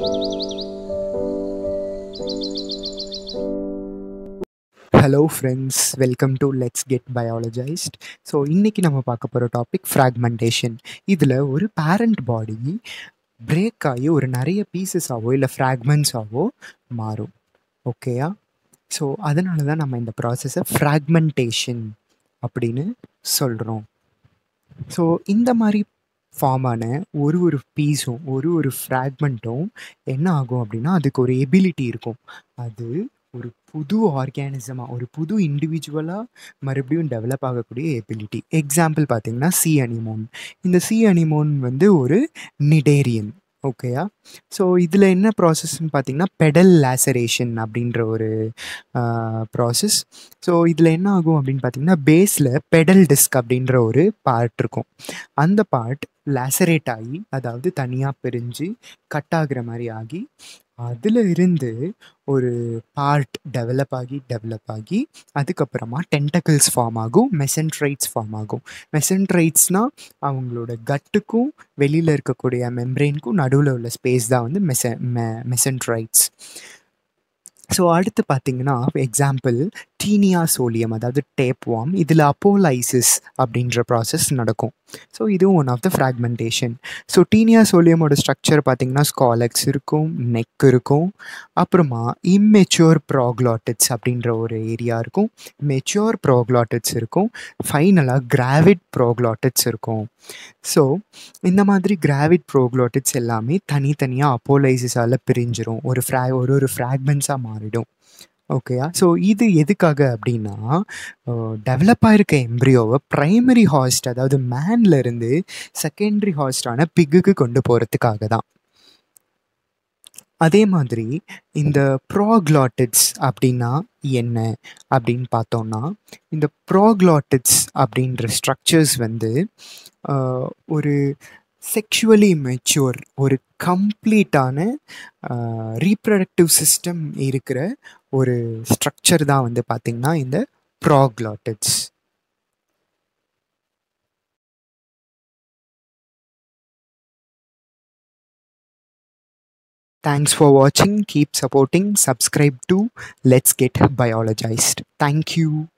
Hello friends welcome to let's get biologist so இன்றைக்கி நம்ம பார்க்க போகிற டாபிக் ஃப்ராக்மெண்டேஷன் இதில் ஒரு பேரண்ட் பாடி பிரேக் ஆகி ஒரு நிறைய பீசஸாவோ இல்லை ஃப்ராக்மெண்ட்ஸாவோ மாறும் ஓகேயா ஸோ அதனால தான் நம்ம இந்த ப்ராசஸை ஃப்ராக்மெண்டேஷன் அப்படின்னு சொல்கிறோம் ஸோ இந்த மாதிரி ஃபார்ம் ஆன ஒரு ஒரு பீஸும் ஒரு ஒரு ஃப்ராக்மெண்ட்டும் என்ன ஆகும் அப்படின்னா அதுக்கு ஒரு எபிலிட்டி இருக்கும் அது ஒரு புது ஆர்கானிசமாக ஒரு புது இண்டிவிஜுவலாக மறுபடியும் டெவலப் ஆகக்கூடிய எபிலிட்டி எக்ஸாம்பிள் பார்த்தீங்கன்னா சி அனிமோன் இந்த சி அனிமோன் வந்து ஒரு நிடேரியன் ஓகேயா ஸோ இதில் என்ன ப்ராசஸ்ன்னு பார்த்தீங்கன்னா பெடல் லேசரேஷன் அப்படின்ற ஒரு ப்ராசஸ் ஸோ இதில் என்ன ஆகும் அப்படின்னு பார்த்தீங்கன்னா பேஸில் பெடல் டிஸ்க் அப்படின்ற ஒரு பார்ட் இருக்கும் அந்த பார்ட் லேசரேட் ஆகி அதாவது தனியாக பிரிஞ்சு கட் ஆகுற மாதிரி ஆகி அதில் இருந்து ஒரு பார்ட் டெவலப் ஆகி டெவலப் ஆகி அதுக்கப்புறமா டென்டக்கிள்ஸ் ஃபார்ம் ஆகும் மெசன்ட்ரைட்ஸ் ஃபார்ம் ஆகும் மெசன்ட்ரைட்ஸ்னால் அவங்களோட கட்டுக்கும் வெளியில் இருக்கக்கூடிய மெம்ப்ரெயினுக்கும் நடுவில் உள்ள ஸ்பேஸ் தான் வந்து மெச மெ மெசன்ட்ரைட்ஸ் ஸோ அடுத்து பார்த்தீங்கன்னா எக்ஸாம்பிள் டீனியா சோலியம் அதாவது டேப் வாம் இதில் அப்போலைசிஸ் அப்படின்ற ப்ராசஸ் நடக்கும் ஸோ இதுவும் one of the fragmentation so Taenia சோலியமோட ஸ்ட்ரக்சர் பார்த்தீங்கன்னா ஸ்காலக்ஸ் இருக்கும் நெக் இருக்கும் அப்புறமா இம்மெச்சூர் ப்ராக்லாட்டிட்ஸ் அப்படின்ற ஒரு ஏரியா இருக்கும் மெச்சூர் ப்ராக்லாட்டிட்ஸ் இருக்கும் ஃபைனலாக கிராவிட் ப்ரோக்லாட்டிட்ஸ் இருக்கும் ஸோ இந்த மாதிரி கிராவிட் ப்ரோக்லாட்டிட்ஸ் எல்லாமே தனித்தனியாக அப்போலைசிஸால் பிரிஞ்சிரும் ஒரு ஃப்ரா ஒரு ஒரு ஃப்ராக்மெண்ட்ஸாக மாறிடும் ஓகேயா ஸோ இது எதுக்காக அப்படின்னா டெவலப் ஆகிருக்க எம்ப்ரியோவை ப்ரைமரி ஹாஸ்ட் அதாவது மேன்லேருந்து செகண்டரி ஹாஸ்டான பிக்குக்கு கொண்டு போகிறதுக்காக தான் அதே மாதிரி இந்த ப்ரோக்லாட்டிட்ஸ் அப்படின்னா என்ன அப்படின்னு பார்த்தோம்னா இந்த ப்ரோக்லாட்டிட்ஸ் அப்படின்ற ஸ்ட்ரக்சர்ஸ் வந்து ஒரு செக்ஷுவலி மெச்சூர் ஒரு கம்ப்ளீட்டான ரீப்ரடக்டிவ் சிஸ்டம் இருக்கிற ஒரு ஸ்ட்ரக்சர் தான் வந்து பார்த்திங்கன்னா இந்த ப்ராக்லாட்டிட்ஸ் Thanks for watching. Keep supporting. Subscribe to Let's Get Biologized. Thank you.